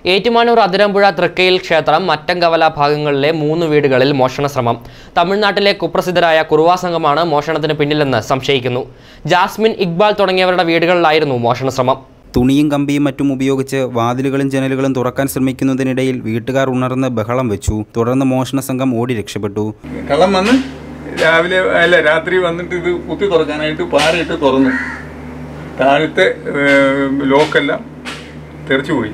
ഏറ്റുമാനൂർ അതിരമ്പുഴ തൃക്കയിൽ ക്ഷേത്രം മറ്റങ്കവല ഭാഗങ്ങളിലെ മൂന്ന് വീടുകളിൽ മോഷണ ശ്രമം തമിഴ്നാട്ടിലെ കുപ്രസിദ്ധരായ കുറുവാ സംഘമാണ് മോഷണത്തിന് പിന്നിലെന്ന് സംശയിക്കുന്നു ജാസ്മിൻ ഇക്ബാൽ തുടങ്ങിയവരുടെ വീടുകളിലായിരുന്നു മോഷണ ശ്രമം തുണിയും കമ്പിയും മറ്റും ഉപയോഗിച്ച് വാതിലുകളും ജനലുകളും തുറക്കാൻ ശ്രമിക്കുന്നതിനിടയിൽ വീട്ടുകാർ ഉണർന്ന് ബഹളം വെച്ചു തുടർന്ന് മോഷണ സംഘം ഓടി രക്ഷപ്പെട്ടു കള്ളം വന്ന് രാവിലെ അല്ല രാത്രി വന്നിട്ട് ഇത് കുത്തി തുറക്കാനായിട്ട് പാറയിട്ട് തുറന്നു താഴത്തെ ഏഹ്, ലോക്കെല്ലാം തെറിച്ചു പോയി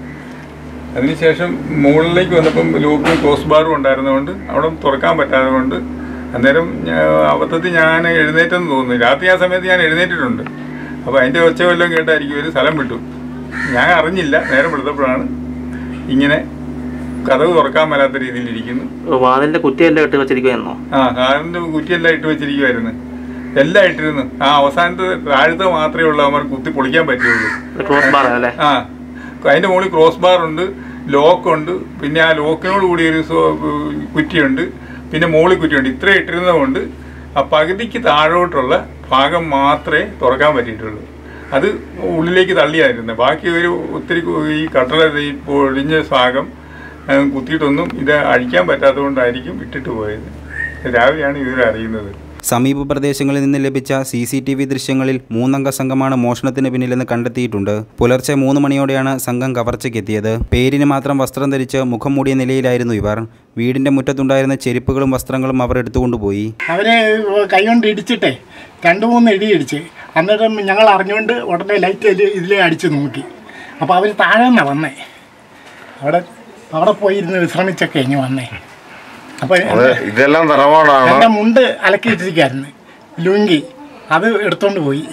അതിനുശേഷം മുകളിലേക്ക് വന്നപ്പം ലോക്കും ക്രോസ് ബാറും ഉണ്ടായിരുന്നതുകൊണ്ട് അവിടെ തുറക്കാൻ പറ്റാതെ കൊണ്ട് അന്നേരം ഞാ- അബദ്ധത്തിൽ ഞാൻ എഴുന്നേറ്റെന്ന് തോന്നുന്നു രാത്രി ആ സമയത്ത് ഞാൻ എഴുന്നേറ്റിട്ടുണ്ട് അപ്പോൾ അതിൻ്റെ ഒച്ച വല്ലതും കേട്ടായിരിക്കും ഒരു സ്ഥലം വിട്ടു ഞാൻ അറിഞ്ഞില്ല നേരം എടുത്തപ്പോഴാണ് ഇങ്ങനെ കഥവ് തുറക്കാൻ മേലാത്ത രീതിയിൽ ഇരിക്കുന്നു വാതിലിന്റെ കുറ്റിയെല്ലാം ഇട്ട് വെച്ചിരിക്കുമായിരുന്നോ ആ കാറിന്റെ കുറ്റിയെല്ലാം ഇട്ട് വെച്ചിരിക്കുമായിരുന്നു എല്ലാം ഇട്ടിരുന്നു ആ അവസാനത്തെ താഴത്തെ മാത്രമേ ഉള്ളൂ അവന്മാർ കുത്തി പൊളിക്കാൻ പറ്റുള്ളൂ ക്രോസ് ബാർ അല്ലേ ആ അതിന്റെ മുകളിൽ ക്രോസ് ബാർ ഉണ്ട് ലോക്ക് ഉണ്ട് പിന്നെ ആ ലോക്കിനോട് കൂടി ഒരു സോ- കുറ്റിയുണ്ട് പിന്നെ മുകളിൽ കുറ്റിയുണ്ട് ഇത്ര ഇട്ടിരുന്നതുകൊണ്ട് ആ പകുതിക്ക് താഴോട്ടുള്ള ഭാഗം മാത്രമേ തുറക്കാൻ പറ്റിയിട്ടുള്ളൂ അത് ഉള്ളിലേക്ക് തള്ളിയായിരുന്നു ബാക്കി ഒരു ഒത്തിരി കു- ഈ കട്ടള ഈ പൊളിഞ്ഞ ഭാഗം ആ, കുത്തിയിട്ടൊന്നും ഇത് അഴിക്കാൻ പറ്റാത്തതുകൊണ്ടായിരിക്കും ഇട്ടിട്ട് പോയത് രാവിലെയാണ് ഇവർ അറിയുന്നത് സമീപ പ്രദേശങ്ങളിൽ നിന്ന് ലഭിച്ച സി സി ടി വി ദൃശ്യങ്ങളിൽ മൂന്നംഗ സംഘമാണ് മോഷണത്തിന് പിന്നിലെന്ന് കണ്ടെത്തിയിട്ടുണ്ട് പുലർച്ചെ മൂന്ന് മണിയോടെയാണ് സംഘം കവർച്ചയ്ക്കെത്തിയത് പേരിന് മാത്രം വസ്ത്രം ധരിച്ച് മുഖം മൂടിയ നിലയിലായിരുന്നു ഇവർ വീടിന്റെ മുറ്റത്തുണ്ടായിരുന്ന ചെരുപ്പുകളും വസ്ത്രങ്ങളും അവർ എടുത്തുകൊണ്ടുപോയി അവരെ കൈകൊണ്ട് ഇടിച്ചിട്ടേ രണ്ട് മൂന്ന് ഇടി ഇടിച്ച് അന്നേരം ഞങ്ങൾ അറിഞ്ഞുകൊണ്ട് ഉടനെ ലൈറ്റ് ഇതിലേ അടിച്ച് നോക്കി അപ്പോൾ അവർ താഴെ നിന്നാണ് വന്നേ അവിടെ അവിടെ പോയി ഇരുന്ന് വിശ്രമിച്ചൊക്കെ ഇനി വന്നേ അപ്പോൾ അത് ഇതെല്ലാം തറവാടാണ് എൻ്റെ മുണ്ട് അലക്കിയിട്ടിരിക്കായിരുന്നു ലുങ്കി അത് എടുത്തോണ്ട് പോയി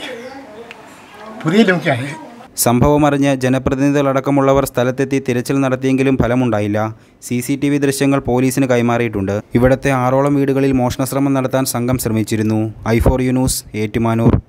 പുതിയ ലുങ്കിയായി സംഭവം അറിഞ്ഞ് ജനപ്രതിനിധികളടക്കമുള്ളവർ സ്ഥലത്തെത്തി തിരച്ചിൽ നടത്തിയെങ്കിലും ഫലമുണ്ടായില്ല സി സി ടി വി ദൃശ്യങ്ങൾ പോലീസിന് കൈമാറിയിട്ടുണ്ട് ഇവിടത്തെ ആറോളം വീടുകളിൽ മോഷണശ്രമം നടത്താൻ സംഘം ശ്രമിച്ചിരുന്നു I four U news Ettumanoor